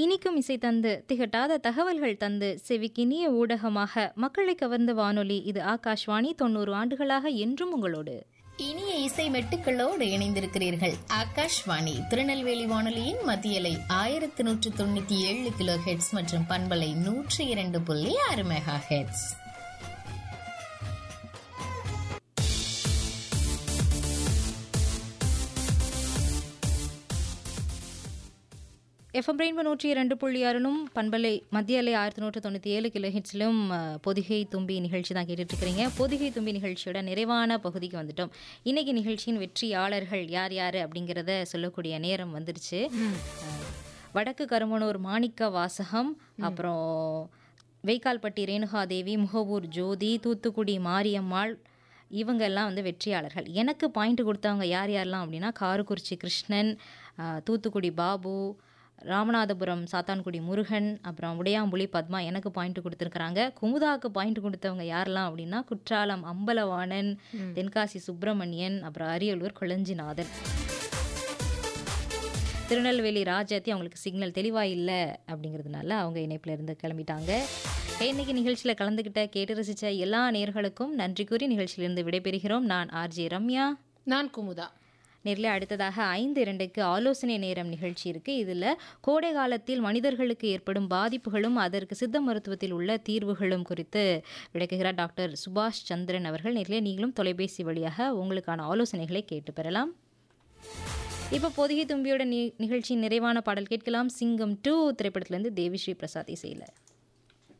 இனிக்கும் இசை தந்து திகட்டாத தகவல்கள் தந்து செவிக்கினிய ஊடகமாக மக்களை கவர்ந்த வானொலி இது ஆகாஷ்வாணி தொண்ணூறு ஆண்டுகளாக என்றும் உங்களோடு இனிய இசை மெட்டுக்களோடு இணைந்திருக்கிறீர்கள் ஆகாஷ்வாணி திருநெல்வேலி வானொலியின் மத்தியலை ஆயிரத்தி நூற்று தொண்ணூத்தி ஏழு கிலோ ஹெட்ஸ் மற்றும் பண்பலை நூற்றி இரண்டு புள்ளி ஆறு மெகா ஹெட்ஸ் எஃப்எம் ரெயின்போ நூற்றி இரண்டு புள்ளி ஆறுனும் பண்பலை மத்திய அலை ஆயிரத்தி நூற்று தொண்ணூற்றி ஏழு கிலோ ஹிட்ஸ்லும் பொதிகை தும்பி நிகழ்ச்சி தான் கேட்டுட்டு இருக்கிறீங்க பொதிகை தும்பி நிகழ்ச்சியோட நிறைவான பகுதிக்கு வந்துட்டோம் இன்னைக்கு நிகழ்ச்சியின் வெற்றியாளர்கள் யார் யார் அப்படிங்கிறத சொல்லக்கூடிய நேரம் வந்துருச்சு அஹ், வடக்கு கருமனூர் மாணிக்க வாசகம் அப்புறம் வெய்க்கால்பட்டி ரேணுகாதேவி முகவூர் ஜோதி தூத்துக்குடி மாரியம்மாள் இவங்க எல்லாம் வந்து வெற்றியாளர்கள் எனக்கு பாயிண்ட் கொடுத்தவங்க யார் யாரெல்லாம் அப்படின்னா காரக்குறிச்சி கிருஷ்ணன் அஹ், தூத்துக்குடி பாபு ராமநாதபுரம் சாத்தான்குடி முருகன் அப்புறம் உடையாம்புலி பத்மா எனக்கு பாயிண்ட் கொடுத்துருக்குறாங்க குமுதாவுக்கு பாயிண்ட் கொடுத்தவங்க யாரெல்லாம் அப்படின்னா குற்றாலம் அம்பலவாணன் தென்காசி சுப்பிரமணியன் அப்புறம் அரியலூர் கொளஞ்சிநாதன் திருநெல்வேலி ராஜாத்தி அவங்களுக்கு சிக்னல் தெளிவாக இல்லை அப்படிங்கிறதுனால அவங்க இணைப்பில் இருந்து கிளம்பிட்டாங்க இன்னைக்கு நிகழ்ச்சியில் கலந்துக்கிட்ட கேட்டு ரசித்த எல்லா நேர்களுக்கும் நன்றி கூறி நிகழ்ச்சியிலிருந்து விடைபெறுகிறோம் நான் ஆர்ஜே ரம்யா நான் குமுதா நேரில் அடுத்ததாக ஐந்து இரண்டுக்கு ஆலோசனை நேரம் நிகழ்ச்சி இருக்குது இதில் கோடை காலத்தில் மனிதர்களுக்கு ஏற்படும் பாதிப்புகளும் அதற்கு சித்த மருத்துவத்தில் உள்ள தீர்வுகளும் குறித்து விளக்குகிறார் டாக்டர் சுபாஷ் சந்திரன் அவர்கள் நேரில் நீங்களும் தொலைபேசி வழியாக உங்களுக்கான ஆலோசனைகளை கேட்டு பெறலாம் இப்போ பொதிகை தும்பியோட நி நிகழ்ச்சியின் நிறைவான பாடல் கேட்கலாம் சிங்கம் டூ திரைப்படத்திலேருந்து தேவிஸ்ரீ பிரசாத் இசையில்